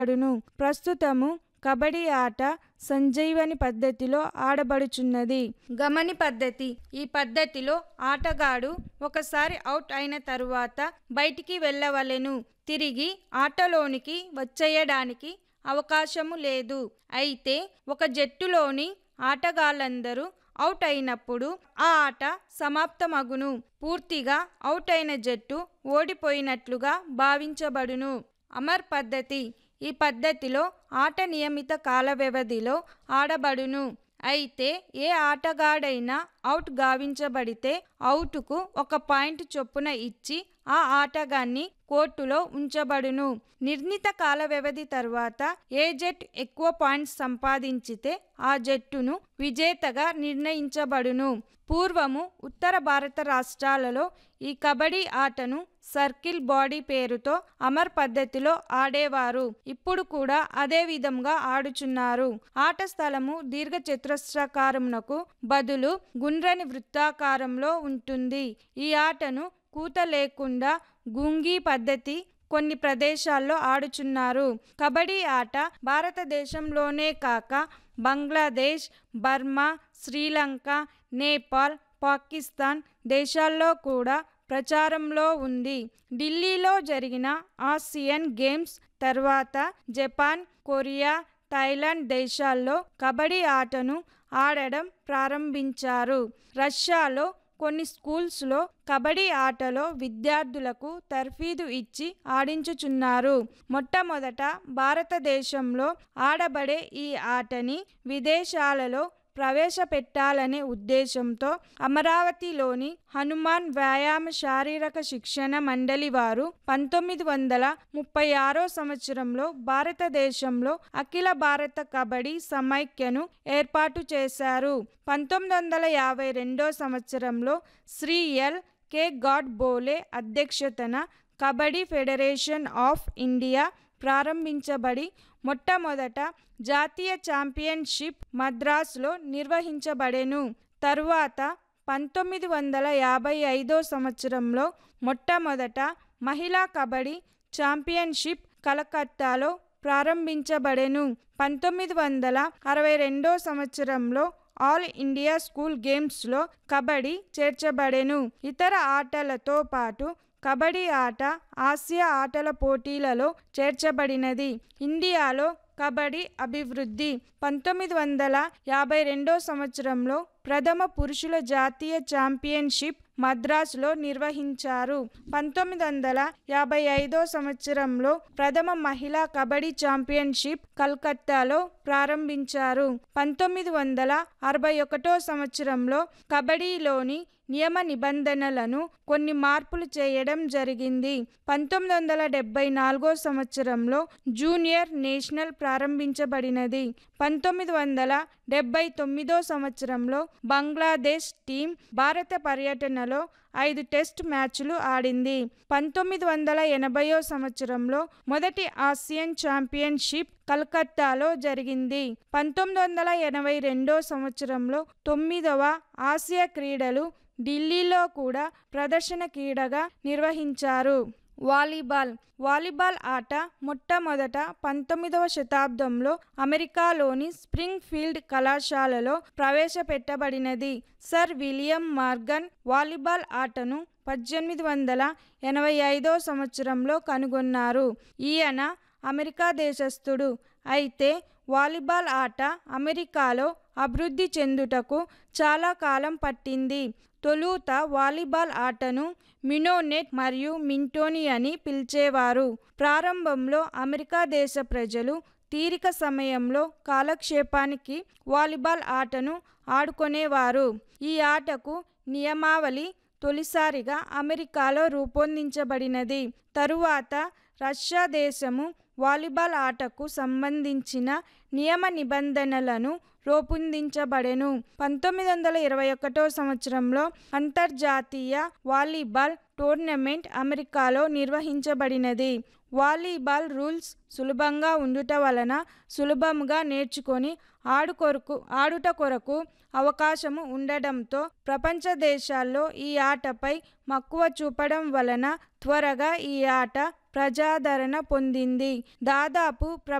ఆడబడును ప్రస్తుతము కబడ్డీ ఆట సంజీవని పద్ధతిలో ఆడబడుచున్నది గమని పద్ధతి ఈ పద్ధతిలో ఆటగాడు ఒకసారి అవుట్ అయిన తరువాత బయటికి వెళ్ళవలెను తిరిగి ఆటలోనికి వచ్చేయడానికి అవకాశము లేదు అయితే ఒక జట్టులోని ఆటగాళ్ళందరూ అవుట్ అయినప్పుడు ఆ ఆట సమాప్తమగును పూర్తిగా అవుట్ అయిన జట్టు ఓడిపోయినట్లుగా భావించబడును అమర్ పద్ధతి ఈ పద్ధతిలో ఆట నియమిత కాల వ్యవధిలో ఆడబడును అయితే ఏ ఆటగాడైనా అవుట్ గావించబడితే అవుటుకు ఒక పాయింట్ చొప్పున ఇచ్చి ఆ ఆటగాన్ని కోర్టులో ఉంచబడును నిర్ణీత కాల వ్యవధి తర్వాత ఏ జట్టు ఎక్కువ పాయింట్స్ సంపాదించితే ఆ జట్టును విజేతగా నిర్ణయించబడును పూర్వము ఉత్తర భారత రాష్ట్రాలలో ఈ కబడ్డీ ఆటను సర్కిల్ బాడీ పేరుతో అమర్ పద్ధతిలో ఆడేవారు ఇప్పుడు కూడా అదే విధంగా ఆడుచున్నారు ఆట స్థలము దీర్ఘ చతురస్రాకారమునకు బదులు గుండ్రని వృత్తాకారంలో ఉంటుంది ఈ ఆటను కూత లేకుండా గుంగీ పద్ధతి కొన్ని ప్రదేశాల్లో ఆడుచున్నారు కబడ్డీ ఆట భారతదేశంలోనే కాక బంగ్లాదేశ్ బర్మా శ్రీలంక నేపాల్ పాకిస్తాన్ దేశాల్లో కూడా ప్రచారంలో ఉంది ఢిల్లీలో జరిగిన ఆసియన్ గేమ్స్ తర్వాత జపాన్ కొరియా థాయిలాండ్ దేశాల్లో కబడ్డీ ఆటను ఆడడం ప్రారంభించారు రష్యాలో కొన్ని స్కూల్స్లో కబడ్డీ ఆటలో విద్యార్థులకు తర్ఫీదు ఇచ్చి ఆడించుచున్నారు మొట్టమొదట భారతదేశంలో ఆడబడే ఈ ఆటని విదేశాలలో ప్రవేశపెట్టాలనే ఉద్దేశంతో అమరావతిలోని హనుమాన్ వ్యాయామ శారీరక శిక్షణ మండలి వారు పంతొమ్మిది వందల ముప్పై ఆరో సంవత్సరంలో భారతదేశంలో అఖిల భారత కబడ్డీ సమైక్యను ఏర్పాటు చేశారు పంతొమ్మిది వందల యాభై రెండో సంవత్సరంలో Shri L K Godbole అధ్యక్షతన కబడ్డీ ఫెడరేషన్ ఆఫ్ ఇండియా ప్రారంభించబడి మొట్టమొదట జాతీయ ఛాంపియన్షిప్ మద్రాసులో నిర్వహించబడెను తరువాత పంతొమ్మిది వందల యాభై ఐదో సంవత్సరంలో మొట్టమొదట మహిళా కబడ్డీ ఛాంపియన్షిప్ కలకత్తాలో ప్రారంభించబడెను పంతొమ్మిది వందల అరవై రెండో సంవత్సరంలో ఆల్ ఇండియా స్కూల్ గేమ్స్లో కబడ్డీ చేర్చబడెను ఇతర ఆటలతో పాటు కబడ్డీ ఆట ఆసియా ఆటల పోటీలలో చేర్చబడినది ఇండియాలో కబడ్డీ అభివృద్ధి పంతొమ్మిది వందల యాభై రెండో సంవత్సరంలో ప్రథమ పురుషుల జాతీయ ఛాంపియన్షిప్ మద్రాసులో నిర్వహించారు పంతొమ్మిది వందల యాభై ఐదో సంవత్సరంలో ప్రథమ మహిళా కబడ్డీ ఛాంపియన్షిప్ కల్కత్తాలో ప్రారంభించారు పంతొమ్మిది వందల అరవై ఒకటో సంవత్సరంలో కబడ్డీలోని నియమ నిబంధనలను కొన్ని మార్పులు చేయడం జరిగింది పంతొమ్మిది వందల డెబ్బై నాలుగో సంవత్సరంలో జూనియర్ నేషనల్ ప్రారంభించబడినది పంతొమ్మిది వందల డెబ్బై తొమ్మిదో సంవత్సరంలో బంగ్లాదేశ్ టీం భారత పర్యటనలో ఐదు టెస్ట్ మ్యాచ్లు ఆడింది పంతొమ్మిది వందల ఎనభైో సంవత్సరంలో మొదటి ఆసియన్ ఛాంపియన్షిప్ కలకత్తాలో జరిగింది పంతొమ్మిది వందల ఎనభై రెండో సంవత్సరంలో తొమ్మిదవ ఆసియా క్రీడలు ఢిల్లీలో కూడా ప్రదర్శన క్రీడగా నిర్వహించారు వాలీబాల్ వాలీబాల్ ఆట మొట్టమొదట పంతొమ్మిదవ శతాబ్దంలో అమెరికాలోని స్ప్రింగ్ ఫీల్డ్ కళాశాలలో ప్రవేశపెట్టబడినది సర్ విలియం మార్గన్ వాలీబాల్ ఆటను పద్దెనిమిది వందల ఎనభై ఐదో సంవత్సరంలో కనుగొన్నారు ఈయన అమెరికా దేశస్థుడు అయితే వాలీబాల్ ఆట అమెరికాలో అభివృద్ధి చెందుటకు చాలా కాలం పట్టింది తొలుత వాలీబాల్ ఆటను మినోనెట్ మరియు మింటోని అని పిలిచేవారు ప్రారంభంలో అమెరికా దేశ ప్రజలు తీరిక సమయంలో కాలక్షేపానికి వాలీబాల్ ఆటను ఆడుకునేవారు ఈ ఆటకు నియమావళి తొలిసారిగా అమెరికాలో రూపొందించబడినది తరువాత రష్యా దేశము వాలీబాల్ ఆటకు సంబంధించిన నియమ నిబంధనలను రూపొందించబడెను పంతొమ్మిది వందల ఇరవై ఒకటో సంవత్సరంలో అంతర్జాతీయ వాలీబాల్ టోర్నమెంట్ అమెరికాలో నిర్వహించబడినది వాలీబాల్ రూల్స్ సులభంగా ఉండుట వలన సులభంగా నేర్చుకొని ఆడు కొరకు ఆడుట కొరకు అవకాశము ఉండడంతో ప్రపంచ దేశాల్లో ఈ ఆటపై మక్కువ చూపడం వలన త్వరగా ఈ ఆట ప్రజాదరణ పొందింది దాదాపు